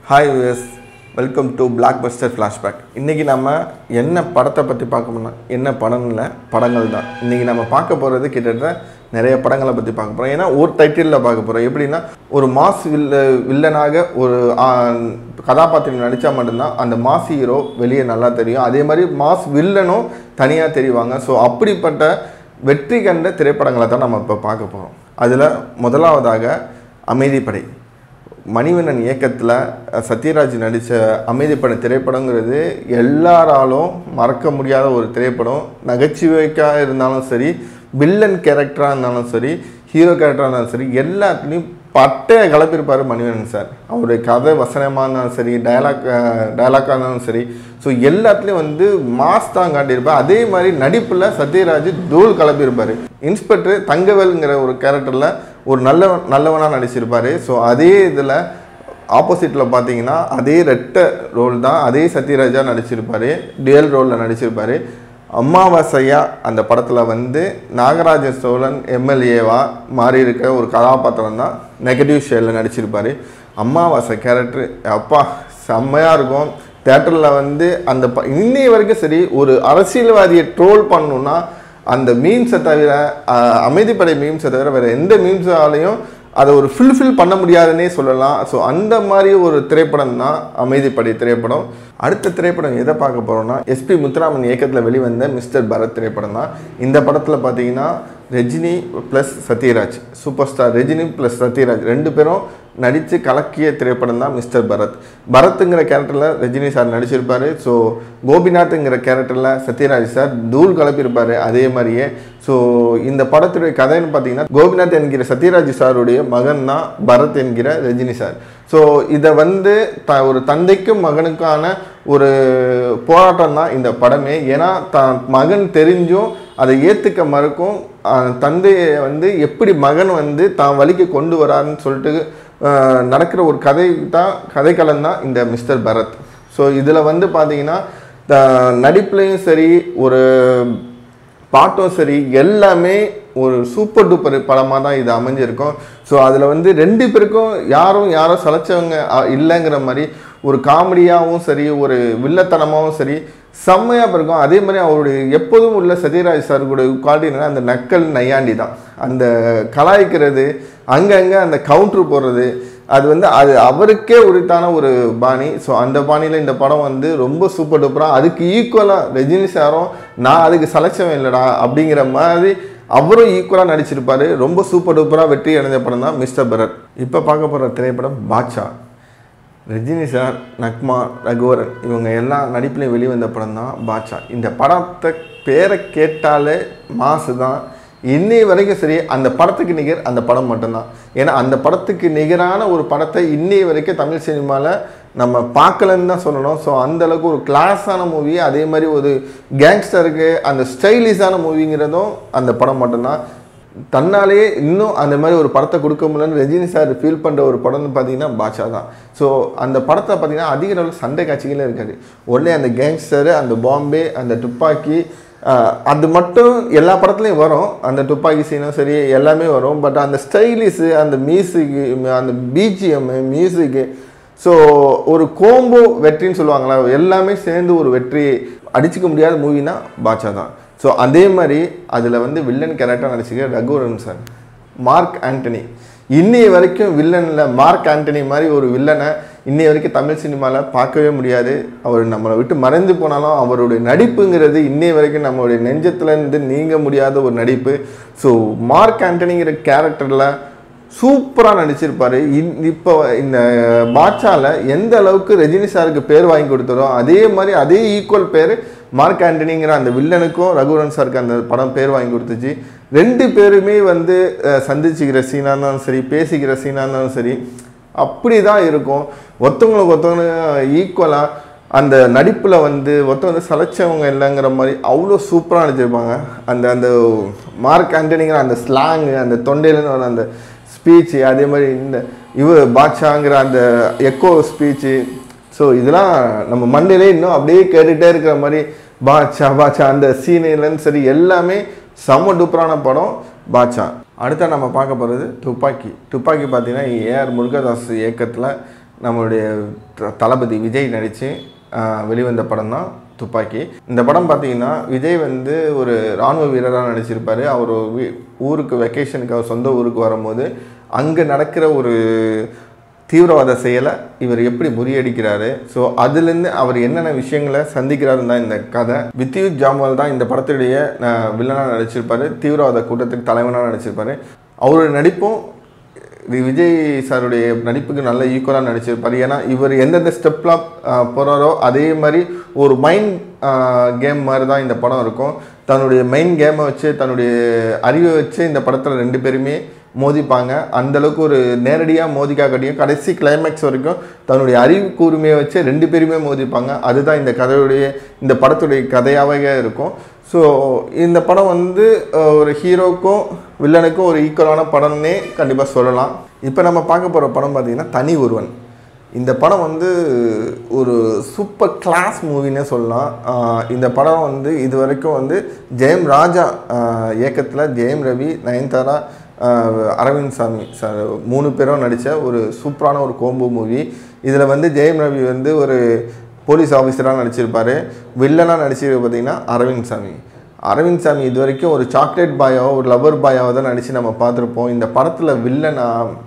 hi விஎஸ் welcome to block buster flashback இன்றைக்கி நம்ம என்ன படத்தை பற்றி பார்க்கணும்னா என்ன படம் இல்லை படங்கள் தான் இன்றைக்கி நம்ம பார்க்க போகிறது கிட்டத்தட்ட நிறைய படங்களை பற்றி பார்க்க போகிறோம் ஏன்னா ஒரு டைட்டிலில் பார்க்க போகிறோம் எப்படின்னா ஒரு மாஸ் வில்ல வில்லனாக ஒரு ஆ, கதாபாத்திரம் நடித்தா மட்டும்தான் அந்த மாஸ் ஹீரோ வெளியே நல்லா தெரியும் அதே மாதிரி மாஸ் வில்லனும் தனியாக தெரிவாங்க ஸோ அப்படிப்பட்ட வெற்றி கண்ட திரைப்படங்களை தான் நம்ம இப்போ பார்க்க போகிறோம் அதில் முதலாவதாக அமைதிப்படை மணிவண்ணன் இயக்கத்தில் சத்யராஜ் நடித்த அமைதிப்படை திரைப்படங்கிறது எல்லாராலும் மறக்க முடியாத ஒரு திரைப்படம் நகைச்சுவைக்காக இருந்தாலும் சரி வில்லன் கேரக்டராக இருந்தாலும் சரி ஹீரோ கேரக்டராக இருந்தாலும் சரி எல்லாத்துலேயும் பட்டைய கலப்பிருப்பார் மணிவண்ணன் சார் அவருடைய கதை வசனமாக இருந்தாலும் சரி டயலாக் டயலாக்காக இருந்தாலும் சரி ஸோ எல்லாத்துலேயும் வந்து மாஸ் தான் காட்டியிருப்பார் அதே மாதிரி நடிப்பில் சத்யராஜ் தூள் கலப்பியிருப்பார் இன்ஸ்பெக்டர் தங்கவேலுங்கிற ஒரு கேரக்டரில் ஒரு நல்லவன் நல்லவனாக நடிச்சிருப்பார் ஸோ அதே இதில் ஆப்போசிட்டில் பார்த்தீங்கன்னா அதே ரெட்ட ரோல் தான் அதே சத்யராஜா நடிச்சிருப்பார் டுயல் ரோலில் நடிச்சிருப்பார் அமாவாசையா அந்த படத்தில் வந்து நாகராஜ சோழன் எம்எல்ஏவா மாறி இருக்க ஒரு கதாபாத்திரம் தான் நெகட்டிவ் ஷேடில் நடிச்சிருப்பார் அமாவாசை கேரக்டர் அப்பா செம்மையாக இருக்கும் தேட்டரில் வந்து அந்த ப இன்னைய வரைக்கும் சரி ஒரு அரசியல்வாதியை ட்ரோல் பண்ணணுன்னா அந்த மீம்ஸை தவிர அஹ், அமைதிப்படை மீம்ஸை தவிர வேறு எந்த மீம்ஸாலையும் அதை ஒரு ஃபில்ஃபில் பண்ண முடியாதுன்னே சொல்லலாம் ஸோ அந்த மாதிரி ஒரு திரைப்படம் தான் அமைதிப்படை திரைப்படம் அடுத்த திரைப்படம் எதை பார்க்க போகிறோம்னா எஸ்பி முத்துராமன் இயக்கத்தில் வெளிவந்த மிஸ்டர் பரத் திரைப்படம் தான் இந்த படத்தில் பார்த்தீங்கன்னா Rajini plus Sathyaraj super star Rajini plus Sathyaraj ரெண்டு பேரும் நடித்து கலக்கிய திரைப்படம் தான் மிஸ்டர் பரத் பரத்துங்கிற கேரக்டரில் ரஜினி சார் நடிச்சிருப்பாரு ஸோ கோபிநாத்துங்கிற கேரக்டரில் சத்யராஜ் சார் தூள் கலப்பியிருப்பாரு அதே மாதிரியே ஸோ இந்த படத்துடைய கதைன்னு பார்த்தீங்கன்னா கோபிநாத் என்கிற சத்யராஜ் சாருடைய மகன் தான் பரத் என்கிற ரஜினி சார் ஸோ இதை வந்து த ஒரு தந்தைக்கும் மகனுக்கான ஒரு போராட்டம் தான் இந்த படமே ஏன்னா தான் மகன் தெரிஞ்சும் அதை ஏற்றுக்க மறுக்கும் அஹ், தந்தையை வந்து எப்படி மகன் வந்து தான் வழிக்கு கொண்டு வராருன்னு சொல்லிட்டு அஹ், நடக்கிற ஒரு கதை தான் கதைக்களம் தான் இந்த மிஸ்டர் பரத் ஸோ இதில் வந்து பார்த்தீங்கன்னா த- நடிப்புலையும் சரி ஒரு பாட்டும் சரி எல்லாமே ஒரு சூப்பர் டூப்பர் படமாக தான் இது அமைஞ்சிருக்கும் ஸோ அதில் வந்து ரெண்டு பேருக்கும் யாரும் யாரும் சலைச்சவங்க அ, இல்லைங்கிற மாதிரி ஒரு காமெடியாகவும் சரி ஒரு வில்லத்தனமாகவும் சரி செம்மையாக இருக்கும் அதே மாதிரி அவருடைய எப்போதும் உள்ள சத்யராஜ் சார் கூட காட்டினா அந்த நக்கல் நையாண்டி தான் அந்த கலாய்க்கிறது அங்கங்கே அந்த கவுண்ட்ரு போடுறது அது வந்து அது அவருக்கே உரித்தான ஒரு பாணி ஸோ அந்த பாணியில் இந்த படம் வந்து ரொம்ப சூப்பர் டூப்பராக அதுக்கு ஈக்குவலாக ரஜினி சாரும் நான் அதுக்கு சலைச்சவன் இல்லைடா அப்படிங்கிற மாதிரி அவரும் ஈக்குவலாக நடிச்சிருப்பாரு ரொம்ப சூப்பர் டூப்பராக வெற்றி அடைஞ்ச படம் தான் மிஸ்டர் பரத் இப்போ பார்க்க போகிற திரைப்படம் பாட்ஷா ரஜினி சார் நக்மா ரகுவரன் இவங்க எல்லா நடிப்புலையும் வெளிவந்த படம் தான் பாட்ஷா இந்த படத்தை பேரை கேட்டாலே மாசு தான் இன்னை வரைக்கும் சரி அந்த படத்துக்கு நிகர் அந்த படம் மட்டும்தான் ஏன்னா அந்த படத்துக்கு நிகரான ஒரு படத்தை இன்னை வரைக்கும் தமிழ் சினிமாவில் நம்ம பார்க்கலன்னு தான் சொல்லணும் ஸோ அந்த அளவுக்கு ஒரு கிளாஸான மூவி அதே மாதிரி ஒரு கேங்ஸ்டருக்கு அந்த ஸ்டைலிஷான மூவிங்கிறதும் அந்த படம் மட்டும்தான் தன்னாலேயே இன்னும் அந்த மாதிரி ஒரு படத்தை கொடுக்க முடியலன்னு ரஜினி சார் ஃபீல் பண்ணுற ஒரு படம்னு பார்த்தீங்கன்னா பாட்ஷா தான் ஸோ அந்த படத்தை பார்த்தீங்கன்னா அதிக அளவில் சண்டை காட்சிகளே இருக்காது உடனே அந்த கேங்ஸ்டரு அந்த பாம்பே அந்த துப்பாக்கி ஆஹ், அது மட்டும் எல்லா படத்துலையும் வரும் அந்த துப்பாக்கி சீனும் சரி எல்லாமே வரும் பட் அந்த ஸ்டைலிஷு அந்த மியூசிக்கு அந்த பிஜிஎம் மியூசிக்கு ஸோ ஒரு கோம்போ வெற்றின்னு சொல்லுவாங்களா எல்லாமே சேர்ந்து ஒரு வெற்றி அடிச்சுக்க முடியாத மூவினா பாட்ஷா தான் ஸோ அதே மாதிரி அதில் வந்து வில்லன் கேரக்டர் நடிச்சிக்க ரகுவரன் சார் மார்க் ஆண்டனி இன்னைய வரைக்கும் வில்லனில் மார்க் ஆண்டனி மாதிரி ஒரு வில்லனை இன்னைய வரைக்கும் தமிழ் சினிமாவில் பார்க்கவே முடியாது அவர் நம்மளை விட்டு மறைந்து போனாலும் அவருடைய நடிப்புங்கிறது இன்னைய வரைக்கும் நம்மளுடைய நெஞ்சத்துலேருந்து நீங்க முடியாத ஒரு நடிப்பு ஸோ மார்க் ஆண்டனிங்கிற கேரக்டரில் சூப்பராக நடிச்சிருப்பாரு இந் இப்போ இந்த பாட்சாவில் எந்த அளவுக்கு ரஜினி சாருக்கு பேர் வாங்கி கொடுத்தாரோ அதே மாதிரி அதே ஈக்குவல் பேர் மார்க் ஆண்டனிங்கிற அந்த வில்லனுக்கும் ரகுவரன் சாருக்கு அந்த படம் பேர் வாங்கி கொடுத்துச்சு ரெண்டு பேருமே வந்து அஹ், சந்திச்சுக்கிற சீனாக இருந்தாலும் சரி பேசிக்கிற சீனாக இருந்தாலும் சரி அப்படி தான் இருக்கும் ஒருத்தவங்களுக்கு ஒருத்தவங்க ஈக்குவலாக அந்த நடிப்பில் வந்து ஒருத்தவங்க வந்து சலைச்சவங்க இல்லைங்கிற மாதிரி அவ்வளோ சூப்பராக நடிச்சிருப்பாங்க அந்த அந்த மார்க் ஆண்டனிங்கிற அந்த ஸ்லாங்கு அந்த தொண்டையிலேருந்து வர அந்த ஸ்பீச்சு அதே மாதிரி இந்த இவ பாட்ஷாங்கிற அந்த எக்கோ ஸ்பீச்சு ஸோ இதெல்லாம் நம்ம மண்டையிலே இன்னும் அப்படியே கேட்டுகிட்டே இருக்கிற மாதிரி பாட்ஷா பாட்ஷா அந்த சீனிலேருந்து சரி எல்லாமே செம்ம டூப்பரான படம் பாட்ஷா அடுத்த நம்ம பார்க்க போகிறது துப்பாக்கி துப்பாக்கி பார்த்தீங்கன்னா ஏஆர் முருகதாஸ் இயக்கத்தில் நம்மளுடைய த- தளபதி விஜய் நடித்து வெளிவந்த படம் தான் துப்பாக்கி இந்த படம் பார்த்தீங்கன்னா விஜய் வந்து ஒரு இராணுவ வீரராக நடிச்சிருப்பாரு அவர் ஒரு வீ- ஊருக்கு வெக்கேஷனுக்கு அவர் சொந்த ஊருக்கு வரும்போது அங்கே நடக்கிற ஒரு தீவிரவாத செயலை இவர் எப்படி முறியடிக்கிறாரு ஸோ அதுலேருந்து அவர் என்னென்ன விஷயங்களை சந்திக்கிறாருன்னு தான் இந்த கதை வித்யுத் ஜாம்வால் தான் இந்த படத்துடைய வில்லனாக நடிச்சிருப்பாரு தீவிரவாத கூட்டத்துக்கு தலைவனாக நடிச்சிருப்பாரு அவருடைய நடிப்பும் வி- விஜய் சாருடைய நடிப்புக்கு நல்ல ஈக்குவலாக நடிச்சிருப்பார் ஏன்னா இவர் எந்தெந்த ஸ்டெப்லாம் போகிறாரோ அதே மாதிரி ஒரு மைண்ட் கேம் மாதிரி தான் இந்த படம் இருக்கும் தன்னுடைய மெயின் கேமை வச்சு தன்னுடைய அறிவை வச்சு இந்த படத்தில் ரெண்டு பேருமே மோதிப்பாங்க அந்த அளவுக்கு ஒரு நேரடியாக மோதிக்கா கட்டியும் கடைசி கிளைமேக்ஸ் வரைக்கும் தன்னுடைய அறிவு கூர்மையை வச்சு ரெண்டு பேருமே மோதிப்பாங்க அதுதான் இந்த கதையுடைய இந்த படத்துடைய கதையாகவே இருக்கும் ஸோ இந்த படம் வந்து அஹ், ஒரு ஹீரோக்கும் வில்லனுக்கும் ஒரு ஈக்குவலான படம்னே கண்டிப்பாக சொல்லலாம் இப்போ நம்ம பார்க்க போகிற படம் பார்த்தீங்கன்னா தனி ஒருவன் இந்த படம் வந்து ஒரு சூப்பர் கிளாஸ் மூவின்னே சொல்லலாம் ஆஹ் இந்த படம் வந்து இது வரைக்கும் வந்து ஜெயம் ராஜா இயக்கத்தில் ஜெயம் ரவி நயன்தாரா ஆஹ் அரவிந்த் சாமி சார் மூணு பேரும் நடித்த ஒரு சூப்பரான ஒரு கோம்போ மூவி இதில் வந்து ஜெயம் ரவி வந்து ஒரு போலீஸ் ஆஃபீஸராக நடிச்சிருப்பாரு வில்லனாக நடிச்சிருக்கு பார்த்தீங்கன்னா அரவிந்த் சாமி அரவிந்த் சாமி இது வரைக்கும் ஒரு சாக்லேட் பாயாவோ ஒரு லவர் பாயாவோ தான் நடித்து நம்ம பார்த்துருப்போம் இந்த படத்தில் வில்லனா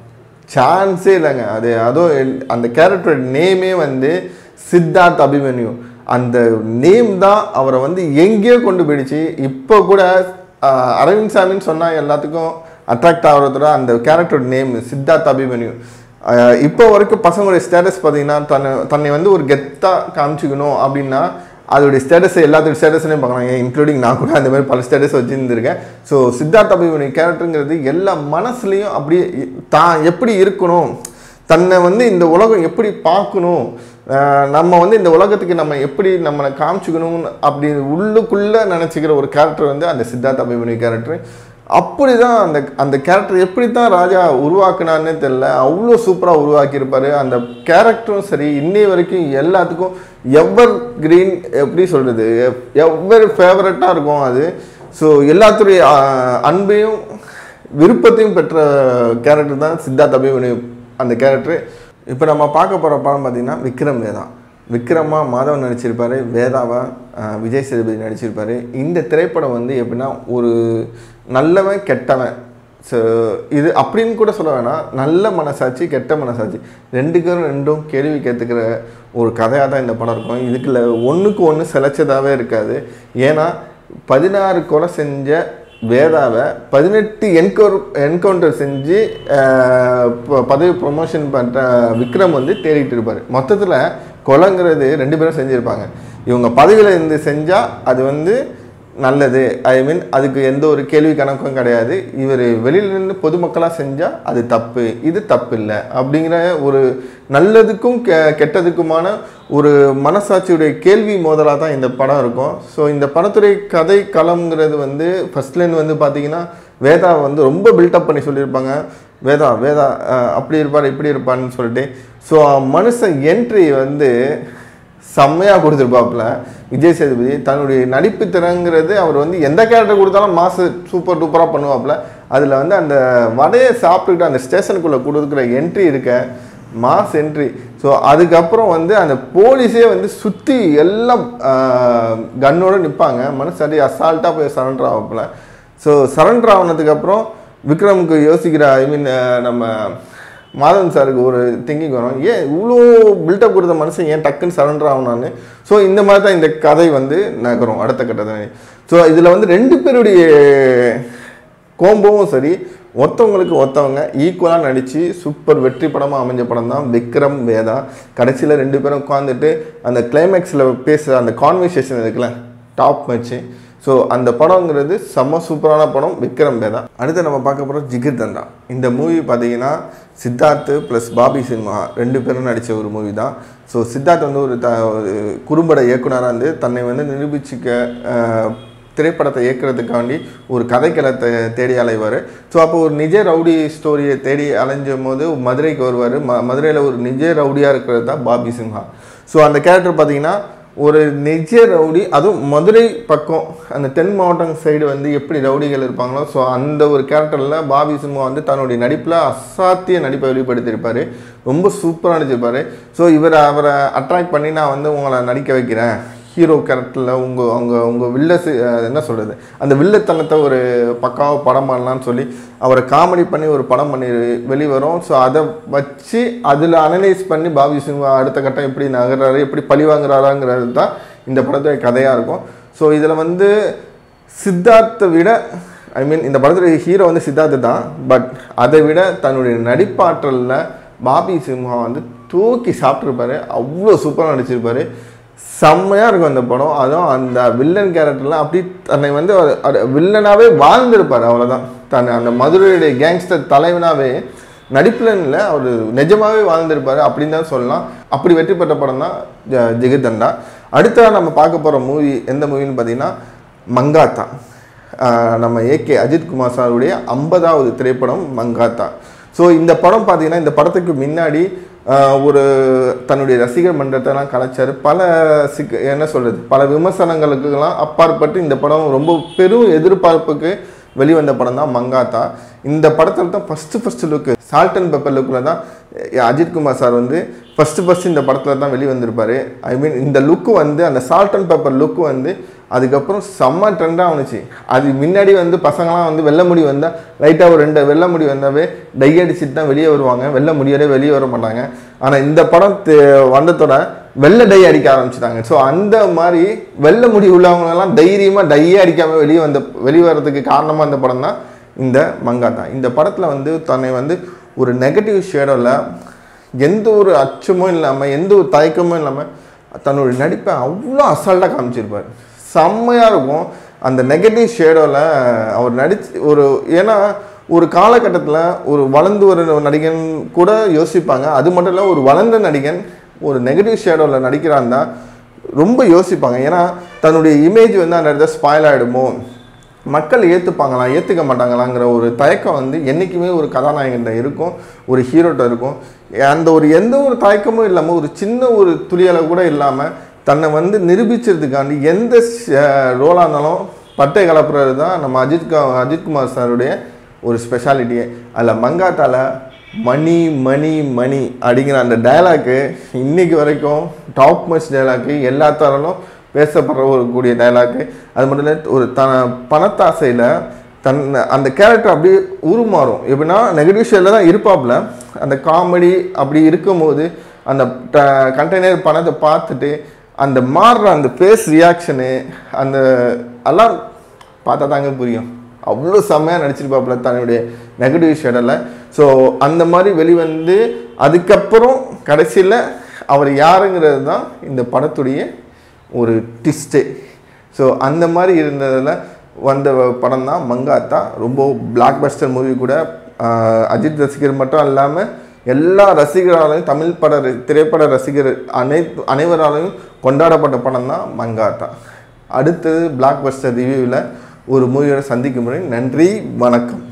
சான்ஸே இல்லைங்க அது அதுவும் எல்- அந்த கேரக்டர் நேமே வந்து சித்தார்த் அபிமன்யு அந்த நேம் தான் அவரை வந்து எங்கேயோ கொண்டு போயிடுச்சு இப்போ கூட ஆஹ், அரவிந்த் சாமின்னு சொன்னால் எல்லாத்துக்கும் அட்ராக்ட் ஆகிறதோட அந்த கேரக்டர் நேம் சித்தார்த் அபிமன்யு ஆஹ், இப்போ வரைக்கும் பசங்களுடைய ஸ்டேட்டஸ் பார்த்தீங்கன்னா தன்னை தன்னை வந்து ஒரு கெத்தாக காமிச்சிக்கணும் அப்படின்னா அதோடைய ஸ்டேட்டஸ் எல்லாத்தோட ஸ்டேட்டஸ்லையும் பார்க்கலாம் இன்க்ளூடிங் நான் கூட அந்த மாதிரி பல ஸ்டேட்டஸ் வச்சுருந்துருக்கேன் ஸோ சித்தார்த் அபிமன்யு கேரக்டருங்கிறது எல்லா மனசுலையும் அப்படியே இ- தான் எப்படி இருக்கணும் தன்னை வந்து இந்த உலகம் எப்படி பார்க்கணும் அஹ் நம்ம வந்து இந்த உலகத்துக்கு நம்ம எப்படி நம்மளை காமிச்சுக்கணும் அப்படி உள்ளுக்குள்ளே நினச்சிக்கிற ஒரு கேரக்டர் வந்து அந்த சித்தார்த் அபிமன்யு கேரக்டர் அப்படி தான் அந்த அந்த கேரக்டர் எப்படி தான் ராஜா உருவாக்குனான்னே தெரில அவ்வளோ சூப்பராக உருவாக்கியிருப்பாரு அந்த கேரக்டரும் சரி இன்னை வரைக்கும் எல்லாத்துக்கும் எவர் கிரீன் எப்படி சொல்கிறது எவர் ஃபேவரட்டாக இருக்கும் அது ஸோ எல்லாத்துடைய ஆஹ், அன்பையும் விருப்பத்தையும் பெற்ற கேரக்டர் தான் சித்தார்த் அபிமன்யு அந்த கேரக்டர் இப்போ நம்ம பார்க்க போகிற படம் பார்த்தீங்கன்னா விக்ரம் வேதா விக்ரமா மாதவன் நடிச்சிருப்பாரு வேதாவா ஆஹ், விஜய் சேதுபதி நடிச்சிருப்பாரு இந்த திரைப்படம் வந்து எப்படின்னா ஒரு நல்லவன் கெட்டவன் ஸோ இது அப்படின்னு கூட சொல்ல வேணாம் நல்ல மனசாட்சி கெட்ட மனசாட்சி ரெண்டுக்கும் ரெண்டும் கேள்வி கேட்டுக்கிற ஒரு கதையாக தான் இந்த படம் இருக்கும் இதுக்குள்ள ஒன்றுக்கு ஒன்று சிலைச்சதாகவே இருக்காது ஏன்னா பதினாறு கொலை செஞ்ச வேதாவை பதினெட்டு என்கவுர் என்கவுண்டர் செஞ்சு ஆஹ், ப- பதவி ப்ரொமோஷன் பண்ணுற விக்ரம் வந்து தேடிட்டு இருப்பார் மொத்தத்தில் கொலைங்கிறது ரெண்டு பேரும் செஞ்சுருப்பாங்க இவங்க பதவியில் இருந்து செஞ்சால் அது வந்து நல்லது ஐ மீன் அதுக்கு எந்த ஒரு கேள்வி கணக்கும் கிடையாது இவர் வெளியிலேருந்து பொதுமக்களாக செஞ்சால் அது தப்பு இது தப்பு இல்லை அப்படிங்கிற ஒரு நல்லதுக்கும் கெ கெட்டதுக்குமான ஒரு மனசாட்சியுடைய கேள்வி மோதலாக தான் இந்த படம் இருக்கும் ஸோ இந்த படத்துடைய கதை களம்ங்கிறது வந்து ஃபர்ஸ்ட்லேருந்து வந்து பார்த்தீங்கன்னா வேதா வந்து ரொம்ப பில்டப் பண்ணி சொல்லியிருப்பாங்க வேதா வேதா அஹ், அப்படி இருப்பார் இப்படி இருப்பான்னு சொல்லிட்டு ஸோ மனுஷன் என்ட்ரி வந்து செம்மையாக கொடுத்துருப்பாப்புல விஜய் சேதுபதி தன்னுடைய நடிப்பு திறங்கிறது அவர் வந்து எந்த கேரக்டர் கொடுத்தாலும் மாசு சூப்பர் டூப்பராக பண்ணுவாப்புல அதில் வந்து அந்த வடையை சாப்பிட்டுக்கிட்டு அந்த ஸ்டேஷனுக்குள்ளே கொடுக்குற என்ட்ரி இருக்க மாஸ் என்ட்ரி ஸோ அதுக்கப்புறம் வந்து அந்த போலீஸே வந்து சுற்றி எல்லாம் கன்னோட நிற்பாங்க மனசு அப்படியே அசால்ட்டாக போய் சரண்டர் ஆகப்பில் ஸோ சரண்டர் ஆனதுக்கப்புறம் விக்ரமுக்கு யோசிக்கிற ஐ மீன் நம்ம மாதவன் சாருக்கு ஒரு திங்கிங் வரும் ஏன் இவ்வளோ பில்டப் கொடுத்த மனுஷன் ஏன் டக்குன்னு சரண்டர் ஆகணும்னு ஸோ இந்த மாதிரி தான் இந்த கதை வந்து நகரும் அடுத்த கட்டத்தை ஸோ இதில் வந்து ரெண்டு பேருடைய கோம்போவும் சரி ஒருத்தவங்களுக்கு ஒருத்தவங்க ஈக்குவலாக நடித்து சூப்பர் வெற்றி படமாக அமைஞ்ச படம் தான் விக்ரம் வேதா கடைசியில் ரெண்டு பேரும் உட்காந்துட்டு அந்த கிளைமேக்ஸில் பேசுகிற அந்த கான்வர்சேஷன் இருக்குல்ல டாப் மேட்ச்சு ஸோ அந்த படங்கிறது செம்ம சூப்பரான படம் விக்ரம் வேதா அடுத்து நம்ம பார்க்க போகிறோம் ஜிகிர் தண்டா இந்த மூவி பார்த்தீங்கன்னா சித்தார்த்து ப்ளஸ் பாபி சினிமா ரெண்டு பேரும் நடித்த ஒரு மூவி தான் ஸோ சித்தார்த் வந்து ஒரு த ஒரு குறும்பட இயக்குனராக இருந்து தன்னை வந்து நிரூபிச்சுக்க அஹ், திரைப்படத்தை இயக்குறதுக்காண்டி ஒரு கதைக்களத்தை தேடி அலைவார் ஸோ அப்போ ஒரு நிஜ ரவுடி ஸ்டோரியை தேடி அலைஞ்சும் போது மதுரைக்கு வருவார் ம மதுரையில் ஒரு நிஜ ரவுடியாக இருக்கிறது தான் பாபி சின்ஹா ஸோ அந்த கேரக்டர் பார்த்தீங்கன்னா ஒரு நிஜ ரவுடி அதுவும் மதுரை பக்கம் அந்த தென் மாவட்டம் சைடு வந்து எப்படி ரவுடிகள் இருப்பாங்களோ ஸோ அந்த ஒரு கேரக்டரில் பாபி சிம்ஹா வந்து தன்னுடைய நடிப்பில் அசாத்திய நடிப்பை வெளிப்படுத்தியிருப்பார் ரொம்ப சூப்பராக நடிச்சிருப்பாரு ஸோ இவர் அவரை அட்ராக்ட் பண்ணி நான் வந்து உங்களை நடிக்க வைக்கிறேன் ஹீரோ கேரக்டரில் உங்கள் அவங்க உங்கள் வில்ல சி- அஹ் என்ன சொல்கிறது அந்த வில்லத்தனத்தை ஒரு பக்காவாக படம் பண்ணலான்னு சொல்லி அவரை காமெடி பண்ணி ஒரு படம் பண்ணி வெளிவரும் ஸோ அதை வச்சு அதில் அனலைஸ் பண்ணி பாபி சிம்ஹா அடுத்த கட்டம் எப்படி நகர்றாரு எப்படி பழி வாங்குறாராங்கிறது தான் இந்த படத்துடைய கதையாக இருக்கும் ஸோ இதில் வந்து சித்தார்த்தை விட ஐ மீன் இந்த படத்துடைய ஹீரோ வந்து சித்தார்த்து தான் பட் அதை விட தன்னுடைய நடிப்பாற்றலில் பாபி சிம்ஹா வந்து தூக்கி சாப்பிட்ருப்பாரு அவ்வளோ சூப்பராக நடிச்சிருப்பாரு செம்மையாக இருக்கும் அந்த படம் அதுவும் அந்த வில்லன் கேரக்டர்லாம் அப்படி தன்னை வந்து வில்லனாகவே வாழ்ந்திருப்பார் அவ்வளோதான் தன்னை அந்த மதுரையுடைய கேங்ஸ்டர் தலைவனாகவே நடிப்பில் இல்லை அவர் நிஜமாகவே வாழ்ந்திருப்பார் அப்படின்னு தான் சொல்லலாம் அப்படி வெற்றி பெற்ற படம் தான் ஜ- ஜிகிர்தண்டா அடுத்ததாக நம்ம பார்க்க போகிற மூவி எந்த மூவின்னு பார்த்தீங்கன்னா மங்காத்தா ஆஹ் நம்ம ஏகே அஜித் குமார் சாருடைய ஐம்பதாவது திரைப்படம் மங்காத்தா ஸோ இந்த படம் பார்த்தீங்கன்னா இந்த படத்துக்கு முன்னாடி ஆஹ் ஒரு தன்னுடைய ரசிகர் மன்றத்தெல்லாம் கலைச்சார் பல சிக்க என்ன சொல்கிறது பல விமர்சனங்களுக்கெல்லாம் அப்பாற்பட்டு இந்த படம் ரொம்ப பெரும் எதிர்பார்ப்புக்கு வெளிவந்த படம் தான் மங்காத்தா இந்த படத்தில் தான் first first look salt and pepper லுக்கில் தான் அஹ் அஜித் குமார் சார் வந்து ஃபஸ்ட்டு ஃபஸ்ட்டு இந்த படத்தில் தான் வெளிவந்திருப்பார் ஐ மீன் இந்த லுக்கு வந்து அந்த சால்ட் அண்ட் பெப்பர் லுக்கு வந்து அதுக்கப்புறம் செம்ம ட்ரெண்டாக ஆணுச்சு அது முன்னாடி வந்து பசங்களாம் வந்து வெள்ளை முடி வந்தால் லைட்டாக ஒரு ரெண்டு வெள்ளை முடி வந்தாவே டை அடிச்சுட்டு தான் வெளியே வருவாங்க வெள்ளை முடியோட வெளியே வர மாட்டாங்க ஆனால் இந்த படம் தெ- வந்ததோட வெள்ளை டை அடிக்க ஆரம்பிச்சிட்டாங்க ஸோ அந்த மாதிரி வெள்ளை முடி உள்ளவங்களெல்லாம் தைரியமாக டையே அடிக்காமல் வெளியே வந்த வெளியே வர்றதுக்கு காரணமாக இந்த படம் தான் இந்த மங்காத்தா இந்த படத்தில் வந்து தன்னை வந்து ஒரு நெகட்டிவ் ஷேடோவில் எந்த ஒரு அச்சமும் இல்லாமல் எந்த ஒரு தயக்கமும் இல்லாமல் தன்னுடைய நடிப்பை அவ்வளோ அசால்ட்டாக காமிச்சிருப்பார் செம்மையாக இருக்கும் அந்த நெகட்டிவ் ஷேடோவில் அவர் நடிச்சு ஒரு ஏன்னா ஒரு காலகட்டத்தில் ஒரு வளர்ந்து வர நடிகன் கூட யோசிப்பாங்க அது மட்டும் இல்லை ஒரு வளர்ந்த நடிகன் ஒரு நெகட்டிவ் ஷேடோவில் நடிக்கிறான் தான் ரொம்ப யோசிப்பாங்க ஏன்னா தன்னுடைய இமேஜ் வந்து அந்த இடத்துல ஸ்பாயில் ஆகிடுமோ மக்கள் ஏற்றுப்பாங்களா ஏற்றுக்க மாட்டாங்களாங்கிற ஒரு தயக்கம் வந்து என்றைக்குமே ஒரு கதாநாயகன்ட்ட இருக்கும் ஒரு ஹீரோட்ட இருக்கும் அந்த ஒரு எந்த ஒரு தயக்கமும் இல்லாமல் ஒரு சின்ன ஒரு துளியளவு கூட இல்லாமல் தன்னை வந்து நிரூபிச்சதுக்காண்டி எந்த ரோலாக இருந்தாலும் பட்டை கலப்புறது தான் நம்ம அஜித் க- அஜித்குமார் சாருடைய ஒரு ஸ்பெஷாலிட்டியே அதில் மங்காத்தால மணி மணி மணி அப்படிங்கிற அந்த டயலாக்கு இன்னைக்கு வரைக்கும் டாப் மச் டயலாக்கு எல்லா தரலும் பேசப்படுற ஒரு கூடிய டயலாக்கு அது மட்டும் இல்லை ஒரு த பணத்தாசையில் தன் அந்த கேரக்டர் அப்படியே உருமாறும் எப்படின்னா நெகட்டிவ் ஷேடில் தான் இருப்பாப்புல அந்த காமெடி அப்படி இருக்கும்போது அந்த கண்டெய்னர் பணத்தை பார்த்துட்டு அந்த மாறுற அந்த ஃபேஸ் ரியாக்ஷனு அந்த எல்லாம் பார்த்தா தாங்க புரியும் அவ்வளோ செம்மையாக நடிச்சிருப்பாப்புல தன்னுடைய நெகட்டிவ் ஷேடில் ஸோ அந்த மாதிரி வெளிவந்து அதுக்கப்புறம் கடைசியில் அவர் யாருங்கிறது தான் இந்த படத்துடைய ஒரு ட்விஸ்ட்டு ஸோ அந்த மாதிரி இருந்ததில் வந்த படம் தான் மங்காத்தா ரொம்ப பிளாக் பஸ்டர் மூவி கூட ஆஹ், அஜித் ரசிகர் மட்டும் இல்லாமல் எல்லா ரசிகராலையும் தமிழ் பட ர- திரைப்பட ரசிகர் அனைத்து அனைவராலையும் கொண்டாடப்பட்ட படம் தான் மங்காத்தா அடுத்தது பிளாக் பஸ்டர் ரிவ்யூவில் ஒரு மூவியோட சந்திக்கும் முறை நன்றி வணக்கம்